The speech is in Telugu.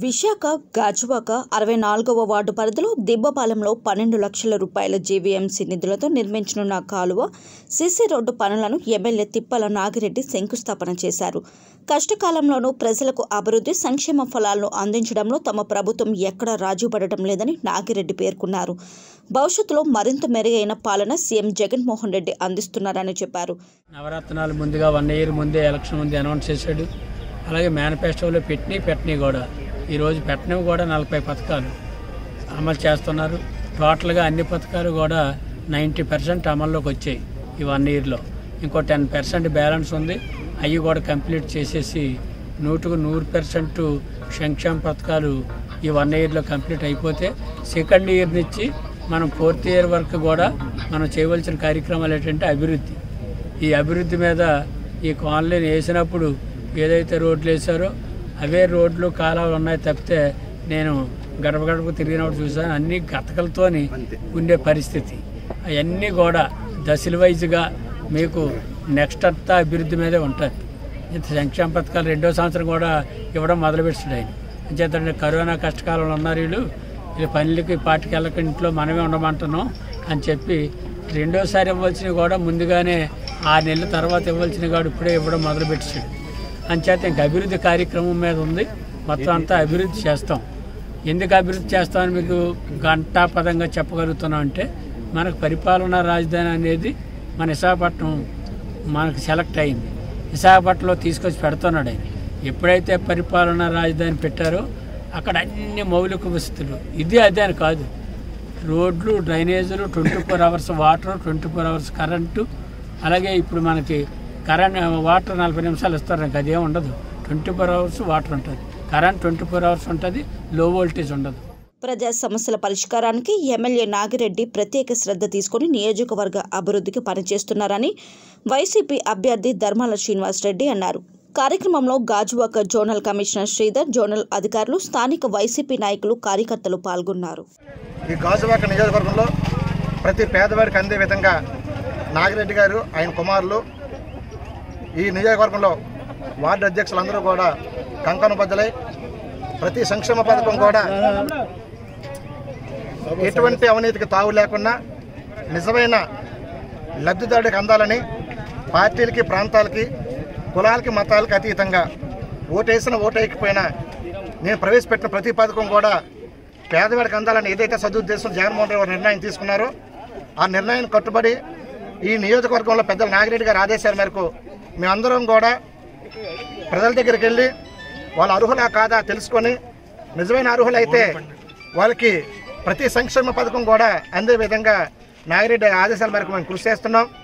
విశాఖ గాజువాక అరవై నాలుగవ వార్డు పరిధిలో దిబ్బపాలెంలో పన్నెండు లక్షల రూపాయల జీవీఎంసీ నిధులతో నిర్మించనున్న కాలువ సీసీ రోడ్డు పనులను ఎమ్మెల్యే తిప్పల నాగిరెడ్డి శంకుస్థాపన చేశారు కష్టకాలంలోనూ ప్రజలకు అభివృద్ధి సంక్షేమ ఫలాలను అందించడంలో తమ ప్రభుత్వం ఎక్కడా రాజీపడటం లేదని నాగిరెడ్డి పేర్కొన్నారు భవిష్యత్తులో మరింత మెరుగైన పాలన సీఎం జగన్మోహన్ రెడ్డి అందిస్తున్నారని చెప్పారు నవరత్నాలు ముందుగా వన్ ఇయర్ ముందే ఎలక్షన్ ముందే అనౌన్స్ చేశాడు అలాగే మేనిఫెస్టోలో పెట్టినవి పెట్టినవి కూడా ఈరోజు పెట్టినవి కూడా నలభై పథకాలు అమలు చేస్తున్నారు టోటల్గా అన్ని పథకాలు కూడా నైంటీ పర్సెంట్ అమల్లోకి వచ్చాయి ఈ వన్ ఇయర్లో ఇంకో టెన్ పర్సెంట్ బ్యాలెన్స్ ఉంది అవి కూడా కంప్లీట్ చేసేసి నూటుకు నూరు పర్సెంట్ సంక్షేమ పథకాలు ఈ వన్ ఇయర్లో కంప్లీట్ అయిపోతే సెకండ్ ఇయర్ నుంచి మనం ఫోర్త్ ఇయర్ వరకు కూడా మనం చేయవలసిన కార్యక్రమాలు ఏంటంటే అభివృద్ధి ఈ అభివృద్ధి మీద ఈ కాలనీని వేసినప్పుడు ఏదైతే రోడ్లు వేసారో అవే రోడ్లు కాలాలు ఉన్నాయి తప్పితే నేను గడప గడప తిరిగినప్పుడు చూసాను అన్ని గతకలతోని ఉండే పరిస్థితి అవన్నీ కూడా దశల వైజ్గా మీకు నెక్స్ట్ అంతా అభివృద్ధి మీదే ఉంటుంది ఇంత సంక్షేమ పథకాలు రెండో సంవత్సరం కూడా ఇవ్వడం మొదలుపెట్టాడు ఆయన అంచేతంటే కరోనా కష్టకాలంలో ఉన్నారు వీళ్ళు వీళ్ళు పనులకి పాటికి వెళ్ళక ఇంట్లో మనమే ఉండమంటున్నాం అని చెప్పి రెండోసారి ఇవ్వాల్సినవి కూడా ముందుగానే ఆరు నెలల తర్వాత ఇవ్వాల్సినవి కూడా ఇప్పుడే ఇవ్వడం మొదలుపెట్టాడు అంచేత ఇంక అభివృద్ధి కార్యక్రమం మీద ఉంది మొత్తం అంతా అభివృద్ధి చేస్తాం ఎందుకు అభివృద్ధి చేస్తామని మీకు గంటాపదంగా చెప్పగలుగుతున్నాం అంటే మనకు పరిపాలనా రాజధాని అనేది మన విశాఖపట్నం మనకు సెలెక్ట్ అయింది విశాఖపట్నంలో తీసుకొచ్చి పెడుతున్నాడు ఆయన ఎప్పుడైతే పరిపాలనా రాజధాని పెట్టారో అక్కడ అన్ని మౌలిక వసతులు ఇది అదే అని కాదు రోడ్లు డ్రైనేజీలు twenty four hours water twenty four hours current అలాగే ఇప్పుడు మనకి కరెంట్ వాటర్ నలభై నిమిషాలు ఇస్తారు నాకు అదేం ఉండదు ట్వంటీ ఫోర్ అవర్స్ వాటర్ ఉంటుంది కరెంట్ ట్వంటీ ఫోర్ అవర్స్ ఉంటుంది లో వోల్టేజ్ ఉండదు ప్రజా సమస్యల పరిష్కారానికి ఎమ్మెల్యే నాగిరెడ్డి ప్రత్యేక శ్రద్ధ తీసుకుని నియోజకవర్గ అభివృద్ధికి పనిచేస్తున్నారని వైసీపీ అభ్యర్థి ధర్మాల శ్రీనివాసరెడ్డి అన్నారు కార్యక్రమంలో Gajuwaka zonal commissioner Sridhar zonal అధికారులు స్థానిక వైసీపీ నాయకులు కార్యకర్తలు పాల్గొన్నారు ఈ గాజువాక నియోజకవర్గంలో ప్రతి పేదవాడికి అందే విధంగా నాగిరెడ్డి గారు ఆయన కుమారులు ఈ నియోజకవర్గంలో వార్డు అధ్యక్షులందరూ కూడా కంకణ బద్దలై ప్రతి సంక్షేమ పథకం కూడా ఎటువంటి అవినీతికి తావు లేకుండా నిజమైన లబ్ధిదారుడికి అందాలని పార్టీలకి ప్రాంతాలకి కులాలకి మతాలకి అతీతంగా ఓటేసిన ఓటేయకపోయినా నేను ప్రవేశపెట్టిన ప్రతి పథకం కూడా పేదవాడికి అందాలని ఏదైతే సదుద్దేశం జగన్మోహన్ రెడ్డి గారు నిర్ణయం తీసుకున్నారో ఆ నిర్ణయాన్ని కట్టుబడి ఈ నియోజకవర్గంలో పెద్దల నాగిరెడ్డి గారి ఆదేశాల మేరకు మేమందరం కూడా ప్రజల దగ్గరికి వెళ్ళి వాళ్ళ అర్హులా కాదా తెలుసుకొని నిజమైన అర్హులైతే వాళ్ళకి ప్రతి సంక్షేమ పథకం కూడా అందే విధంగా నాగిరెడ్డి ఆదేశాల మేరకు మేము కృషి చేస్తున్నాం